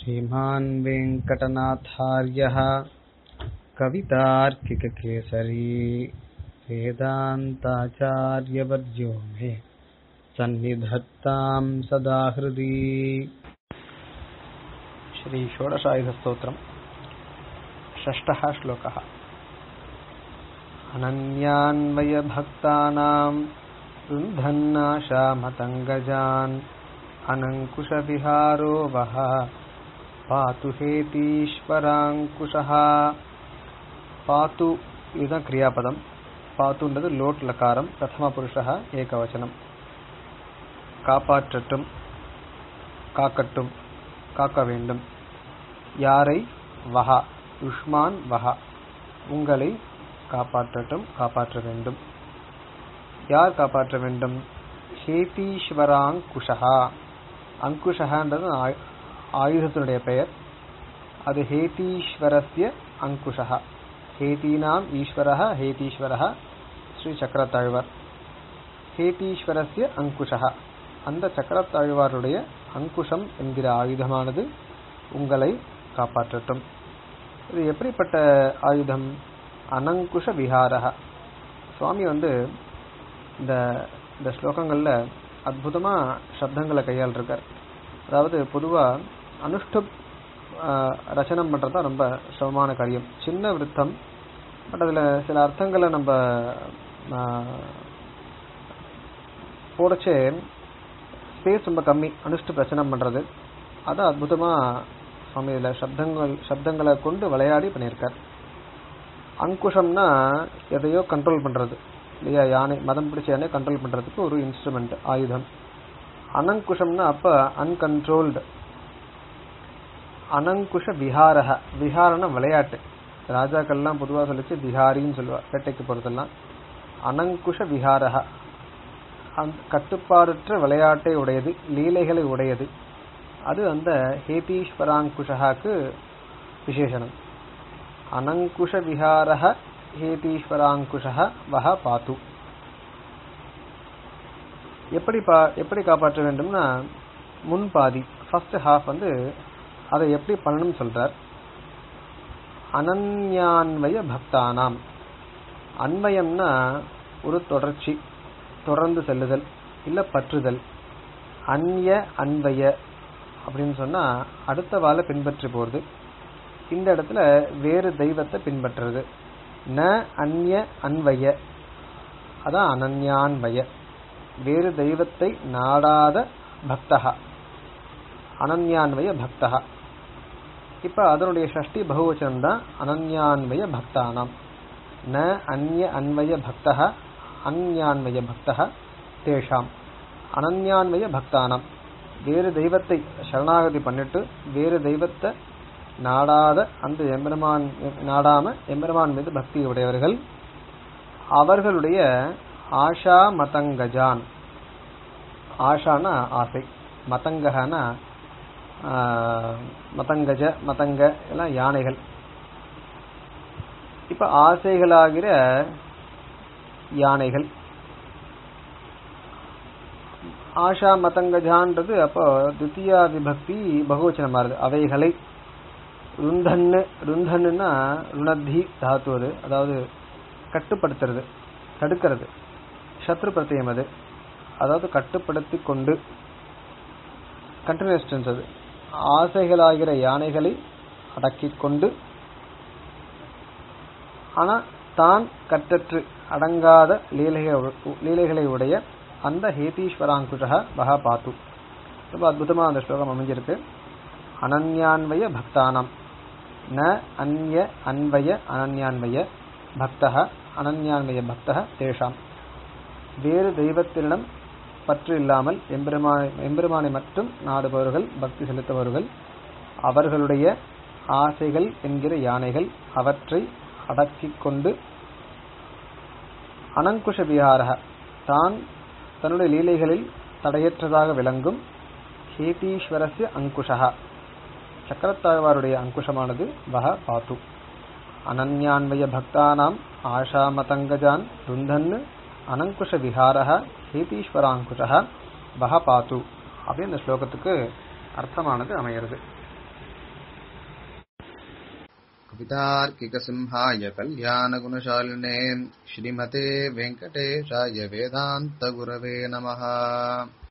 श्रीमान् वेङ्कटनाथार्यः कवितार्किककेसरी वेदान्ताचार्यवर्यो मे सन्निधत्तां सदा हृदि श्रीषोडशायुधस्तोत्रम् षष्ठः श्लोकः अनन्यान्वयभक्तानां रुन्धन्नाशामतङ्गजान् अनङ्कुशविहारो वः पातु हेतीश्वराङ्कुशः பாத்து இதுதான் கிரியாபதம் பாத்துன்றது லோட் லகாரம் பிரதம புருஷா ஏகவச்சனம் காப்பாற்றட்டும் காக்கட்டும் காக்க வேண்டும் யாரை வஹா யுஷ்மான் வஹா உங்களை காப்பாற்றட்டும் காப்பாற்ற வேண்டும் யார் காப்பாற்ற வேண்டும் ஹேதீஸ்வராங்குஷா அங்குஷகான்றது ஆயு- ஆயுதத்தினுடைய பெயர் அது ஹேதீஸ்வரஸ்ய அங்குஷா ஹேதீனாம் ஈஸ்வரः ஹேதீஸ்வரः ஸ்ரீ சக்கரத்தாழ்வார் ஹேதீஸ்வரஸ்ய அங்குஷா அந்த சக்கரத்தாழ்வாருடைய அங்குஷம் என்கிற ஆயுதமானது உங்களை காப்பாற்றட்டும் இது எப்படிப்பட்ட ஆயுதம் அனங்குஷ விஹாரக சுவாமி வந்து இந்த இந்த ஸ்லோகங்கள்ல அற்புதமா சப்தங்களை கையாளிருக்கார் அதாவது பொதுவா அனுஷ்ட ஆஹ், ரச்சனம் பண்றதா ரொம்ப சிரமமான காரியம் சின்ன விருத்தம் பட் அதுல சில அர்த்தங்களை நம்ம ஆஹ், போடச்சே ஸ்பேஸ் ரொம்ப கம்மி அனுஷ்ட ரச்சனம் பண்றது அது அற்புதமா சுவாமி இதுல சப்தங்கள் சப்தங்களை கொண்டு விளையாடி பண்ணியிருக்கார் அங்குஷம்னா எதையோ கண்ட்ரோல் பண்றது இல்லையா யானை மதம் பிடிச்ச யானை கண்ட்ரோல் பண்றதுக்கு ஒரு இன்ஸ்ட்ருமெண்ட் ஆயுதம் அனங்குஷம்னா அப்ப அன்கண்ட்ரோல்டு அனங்குஷ விஹாரக விஹாரன விளையாட்டு ராஜாக்கள்லாம் பொதுவா சொல்லிச்சு விஹாரின்னு சொல்லுவா வேட்டைக்கு போறதெல்லாம் அனங்குஷ விஹாரக அந்த கட்டுப்பாடற்ற விளையாட்டை உடையது லீலைகளை உடையது அது அந்த ஹேதீஸ்வராங்குஷாக்கு விசேஷனம் அனங்குஷ விஹாரக ஹேதீஸ்வராங்குஷா வஹ பாத்து எப்படி பா எப்படி காப்பாற்ற வேண்டும்னா முன் பாதி ஃபர்ஸ்ட் ஹாஃப் வந்து அதை எப்படி பண்ணணும்னு சொல்றார் அனன்யான்வய பக்தானாம் அன்வயம்னா ஒரு தொடர்ச்சி தொடர்ந்து செல்லுதல் இல்ல பற்றுதல் அந்ய அன்வய அப்படின்னு சொன்னா அடுத்த வாழ பின்பற்றி போறது இந்த இடத்துல வேறு தெய்வத்தை பின்பற்றுறது ந அந்ய அன்வய அதான் அனன்யான்வய வேறு தெய்வத்தை நாடாத பக்தகா அனன்யான்வய பக்தகா இப்ப அதனுடைய ஷஷ்டி பகுவச்சனம் தான் அனன்யான்வய பக்தானாம் ந அந்ய அன்வய பக்தக அந்யான்வய பக்தக தேஷாம் அனன்யான்வய பக்தானாம் வேறு தெய்வத்தை சரணாகதி பண்ணிட்டு வேறு தெய்வத்தை நாடாத அந்த எம்பெருமான் நாடாம எம்பெருமான் மீது பக்தி உடையவர்கள் அவர்களுடைய ஆஷா மதங்கஜான் ஆஷானா ஆசை மதங்ககனா ஆஹ், மதங்கஜ மதங்க எல்லாம் யானைகள் இப்ப ஆசைகளாகிற யானைகள் ஆஷா மதங்கஜான்றது அப்போ துத்தியா விபக்தி பகுவச்சனம் மாறுது அவைகளை ருந்தன்னு ருந்தன்னுனா ருணத்தி தாத்து அது அதாவது கட்டுப்படுத்துறது தடுக்கிறது சத்ரு பிரத்தியம் அது அதாவது கட்டுப்படுத்தி கொண்டு கண்டினியூஸ் டென்ஸ் அது ஆசைகளாகிற யானைகளை அடக்கிக் கொண்டு ஆனா தான் கற்றற்று அடங்காத லீலைகள் லீலைகளை உடைய அந்த ஹேதீஸ்வராங்குஷக வஹ பாத்து ரொம்ப அற்புதமா அந்த ஸ்லோகம் அமைஞ்சிருக்கு அனன்யான்வய பக்தானாம் ந அந்ய அன்வய அனன்யான்வய பக்தக அனன்யான்வய பக்தக தேஷாம் வேறு தெய்வத்தினிடம் பற்று இல்லாமல் எம்பெருமானை எம்பெருமானை மட்டும் நாடுபவர்கள் பக்தி செலுத்துபவர்கள் அவர்களுடைய ஆசைகள் என்கிற யானைகள் அவற்றை அடக்கிக் கொண்டு அனங்குஷ விஹாரக தான் தன்னுடைய லீலைகளில் தடையற்றதாக விளங்கும் ஹேதீஸ்வரஸ்ய அங்குஷா சக்கரத்தாழ்வாருடைய அங்குஷமானது வஹ பாத்து அனன்யான்வய பக்தானாம் ஆஷாமதங்கஜான் ருந்தன்னு அனங்குஷ விஹாரக ஹேதீஸ்வராங்குஷ வஹ பாத்து அப்படின்னு இந்த ஸ்லோகத்துக்கு அர்த்தமானது அமைகிறது कवितार्किकसिंहाय कल्याणगुणशालिने श्रीमते वेङ्कटेशाय वेदान्तगुरवे नमः